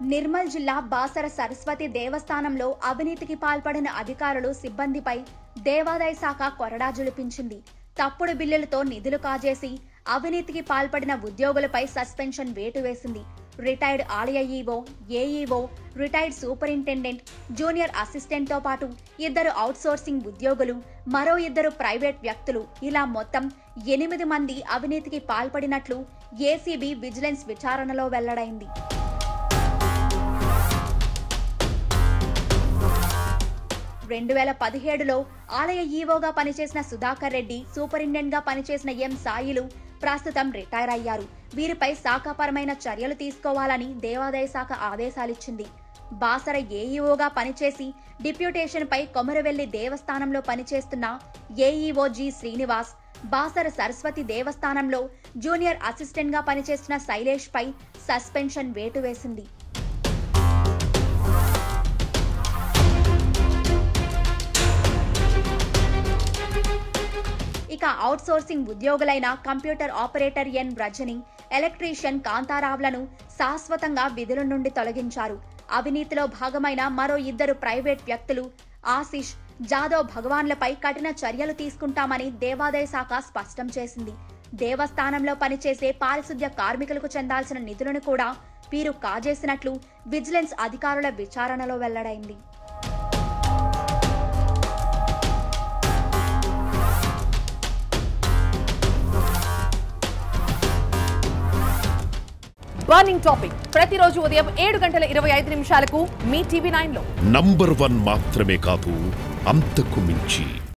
నిర్మల్ జిల్లా బాసర సరస్వతి దేవస్థానంలో అవినీతికి పాల్పడిన అధికారులు సిబ్బందిపై దేవాదాయ శాఖ కొరడా జులిపించింది తప్పుడు బిల్లులతో నిధులు కాజేసి అవినీతికి పాల్పడిన ఉద్యోగులపై సస్పెన్షన్ వేటు వేసింది రిటైర్డ్ ఆలయ EO AEO retired superintendent junior assistant తో పాటు ఇద్దరు అవుట్సోర్సింగ్ ఉద్యోగులు మరో ఇద్దరు ప్రైవేట్ వ్యక్తులు ఇలా మొత్తం ఎనిమిది మంది అవినీతికి పాల్పడినట్లు ఏసీబీ విజిలెన్స్ విచారణలో వెల్లడైంది రెండు వేల పదిహేడులో ఆలయ ఈవోగా పనిచేసిన సుధాకర్ రెడ్డి సూపరింటెండెంట్ గా పనిచేసిన ఎం సాయిలు ప్రస్తుతం రిటైర్ అయ్యారు వీరిపై శాఖాపరమైన చర్యలు తీసుకోవాలని దేవాదాయ శాఖ ఆదేశాలిచ్చింది బాసర ఏఈఓగా పనిచేసి డిప్యూటేషన్ పై కొమరవెల్లి దేవస్థానంలో పనిచేస్తున్న ఏఈఓ జి శ్రీనివాస్ బాసర సరస్వతి దేవస్థానంలో జూనియర్ అసిస్టెంట్ గా పనిచేస్తున్న శైలేష్ పై సస్పెన్షన్ వేటు వేసింది ఇక అవుట్సోర్సింగ్ ఉద్యోగులైన computer operator N Rajani electrician కాంతారావులను శాశ్వతంగా విధుల నుండి తొలగించారు అవినీతిలో భాగమైన మరో ఇద్దరు ప్రైవేట్ వ్యక్తులు ఆశిష్ జాదవ్ భగవాన్లపై కఠిన చర్యలు తీసుకుంటామని దేవాదాయ శాఖ స్పష్టం చేసింది దేవస్థానంలో పనిచేసే పారిశుద్ధ్య కార్మికులకు చెందాల్సిన నిధులను కూడా వీరు కాజేసినట్లు విజిలెన్స్ అధికారుల విచారణలో వెల్లడైంది బర్నింగ్ టాపిక్ ప్రతిరోజు ఉదయం ఏడు గంటల ఇరవై ఐదు నిమిషాలకు మీ టీవీ నైన్ లో నంబర్ వన్ మాత్రమే కాదు అంతకు మించి